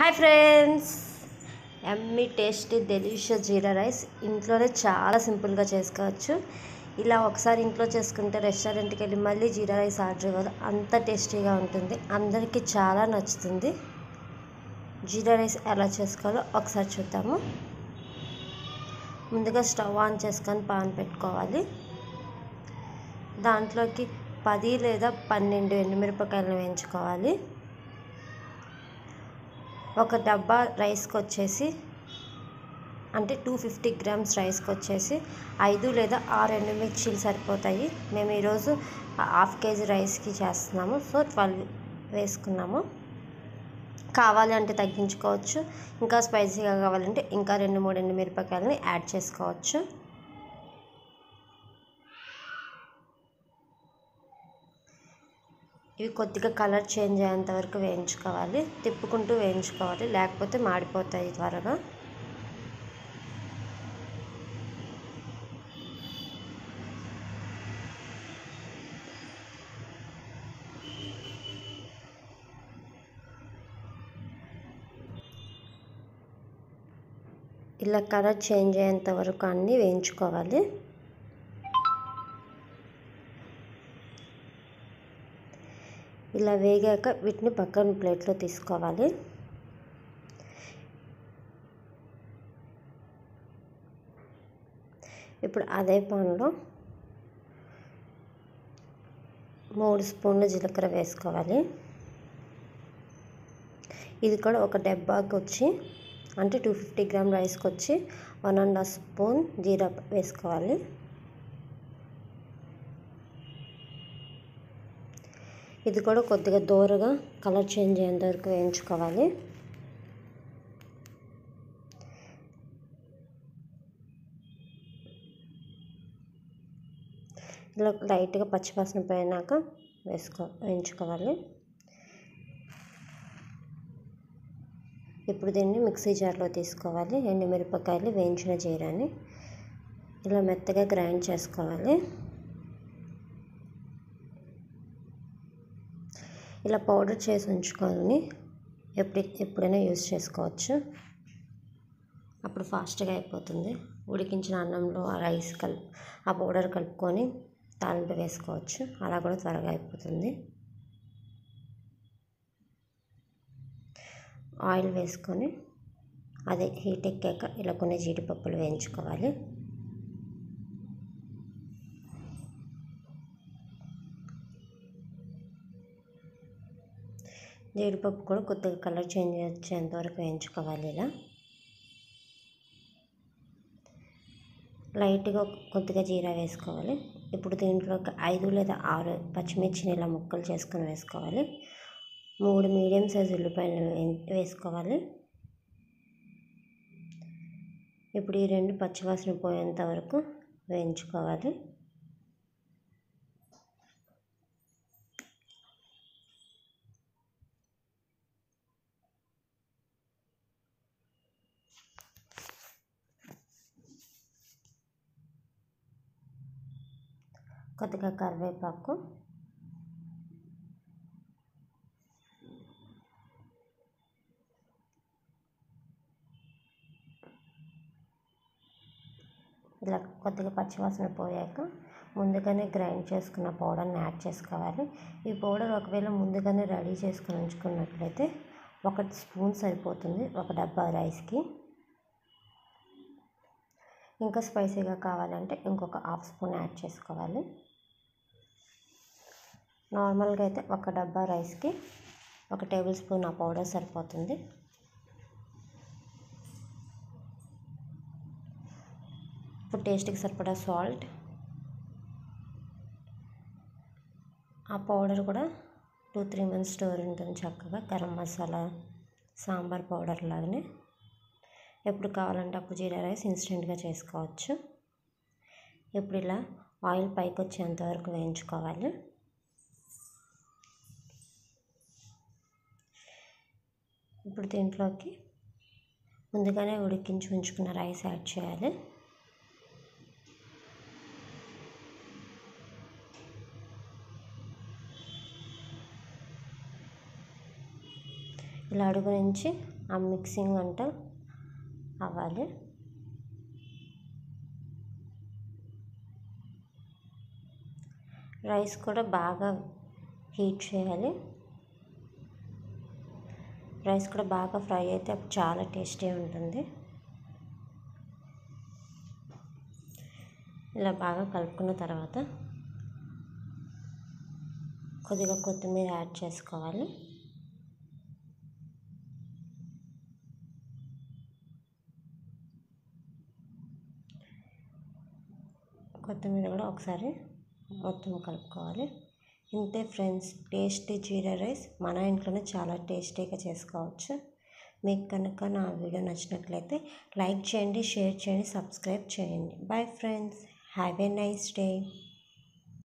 hi friends ఎమ్మి tasty delicious jeera rice ఇంట్లోనే చాలా సింపుల్గా చేసుకోవచ్చు ఇలా ఒకసారి ఇంట్లో చేసుకుంటే రెస్టారెంట్కి వెళ్ళి మళ్ళీ జీరా రైస్ ఆర్డర్ ఇవ్వాలి అంత టేస్టీగా ఉంటుంది అందరికీ చాలా నచ్చుతుంది జీరా రైస్ ఎలా చేసుకోవాలో ఒకసారి చూద్దాము ముందుగా స్టవ్ ఆన్ చేసుకొని పాన్ పెట్టుకోవాలి దాంట్లోకి పది లేదా పన్నెండు ఎండుమిరపకాయలను వేయించుకోవాలి ఒక డబ్బా రైస్కి వచ్చేసి అంటే టూ ఫిఫ్టీ గ్రామ్స్ రైస్కి వచ్చేసి ఐదు లేదా ఆరు ఎండుమిర్చీలు సరిపోతాయి మేము ఈరోజు హాఫ్ కేజీ రైస్కి చేస్తున్నాము సో ట్వెల్వ్ వేసుకున్నాము కావాలి అంటే తగ్గించుకోవచ్చు ఇంకా స్పైసీగా కావాలంటే ఇంకా రెండు మూడు ఎండు మిరపకాయలని యాడ్ చేసుకోవచ్చు ఇవి కొద్దిగా కలర్ చేంజ్ అయ్యేంత వరకు వేయించుకోవాలి తిప్పుకుంటూ వేయించుకోవాలి లేకపోతే మాడిపోతాయి త్వరగా ఇలా కలర్ చేంజ్ అయ్యేంత వరకు అన్నీ వేయించుకోవాలి ఇలా వేగాక వీటిని పక్కన ప్లేట్లో తీసుకోవాలి ఇప్పుడు అదే పాన్లో మూడు స్పూన్లు జీలకర్ర వేసుకోవాలి ఇది కూడా ఒక డబ్బాకి వచ్చి అంటే టూ ఫిఫ్టీ గ్రామ్ రైస్కి వచ్చి one and half spoon jeera వేసుకోవాలి ఇది కూడా కొద్దిగా దూరగా కలర్ చేంజ్ అయ్యేంత వరకు వేయించుకోవాలి ఇలా లైట్గా పచ్చివాసన పోయినాక వేసుకో వేయించుకోవాలి ఇప్పుడు దీన్ని మిక్సీ జార్లో తీసుకోవాలి ఎండు మిరపకాయలు వేయించిన జీరాని ఇలా మెత్తగా గ్రైండ్ చేసుకోవాలి ఇలా పౌడర్ చేసి ఉంచుకొని ఎప్పుడు ఎప్పుడైనా యూస్ చేసుకోవచ్చు అప్పుడు ఫాస్ట్గా అయిపోతుంది ఉడికించిన అన్నంలో ఆ రైస్ కలుపు ఆ పౌడర్ కలుపుకొని తాలింపు వేసుకోవచ్చు అలా కూడా త్వరగా అయిపోతుంది ఆయిల్ వేసుకొని అదే హీట్ ఎక్కాక ఇలా కొన్ని జీడిపప్పులు వేయించుకోవాలి జీడిపప్పు కూడా కొద్దిగా కలర్ చేంజ్ వచ్చేంత వరకు వేయించుకోవాలి ఇలా లైట్గా కొద్దిగా జీరా వేసుకోవాలి ఇప్పుడు దీంట్లో ఒక ఐదు లేదా ఆరు పచ్చిమిర్చిని ఇలా ముక్కలు చేసుకొని వేసుకోవాలి మూడు మీడియం సైజు ఉల్లిపాయలు వేసుకోవాలి ఇప్పుడు ఈ రెండు పచ్చివాసన పోయేంత వరకు వేయించుకోవాలి కొద్దిగా కరివేపాకు ఇలా కొద్దిగా పచ్చివాసన పోయాక ముందుగానే గ్రైండ్ చేసుకున్న పౌడర్ని యాడ్ చేసుకోవాలి ఈ పౌడర్ ఒకవేళ ముందుగానే రెడీ చేసుకుని ఉంచుకున్నట్లయితే ఒక స్పూన్ సరిపోతుంది ఒక డబ్బా రైస్కి ఇంకా స్పైసీగా కావాలంటే ఇంకొక హాఫ్ స్పూన్ యాడ్ చేసుకోవాలి నార్మల్గా అయితే ఒక డబ్బా రైస్కి ఒక టేబుల్ స్పూన్ ఆ పౌడర్ సరిపోతుంది ఇప్పుడు టేస్ట్కి సరిపడా సాల్ట్ ఆ పౌడర్ కూడా టూ త్రీ మంత్స్ స్టోర్ ఉంటుంది చక్కగా గరం మసాలా సాంబార్ పౌడర్ లాగానే ఎప్పుడు కావాలంటే అప్పుడు జీరా రైస్ ఇన్స్టెంట్గా చేసుకోవచ్చు ఇప్పుడు ఇలా ఆయిల్ పైకి వచ్చేంత వరకు వేయించుకోవాలి ఇప్పుడు దీంట్లోకి ముందుగానే ఉడికించి ఉంచుకున్న రైస్ యాడ్ చేయాలి ఇలా అడుగు నుంచి ఆ మిక్సింగ్ అంతా అవ్వాలి రైస్ కూడా బాగా హీట్ చేయాలి రైస్ కూడా బాగా ఫ్రై అయితే అప్పుడు చాలా టేస్టీ ఉంటుంది ఇలా బాగా కలుపుకున్న తర్వాత కొద్దిగా కొత్తిమీర యాడ్ చేసుకోవాలి కొత్తిమీర కూడా ఒకసారి మొత్తం కలుపుకోవాలి ఇంతే ఫ్రెండ్స్ టేస్టీ జీరా రైస్ మన ఇంట్లోనే చాలా టేస్టీగా చేసుకోవచ్చు మీకు కనుక నా వీడియో నచ్చినట్లయితే లైక్ చేయండి షేర్ చేయండి సబ్స్క్రైబ్ చేయండి bye friends have a nice day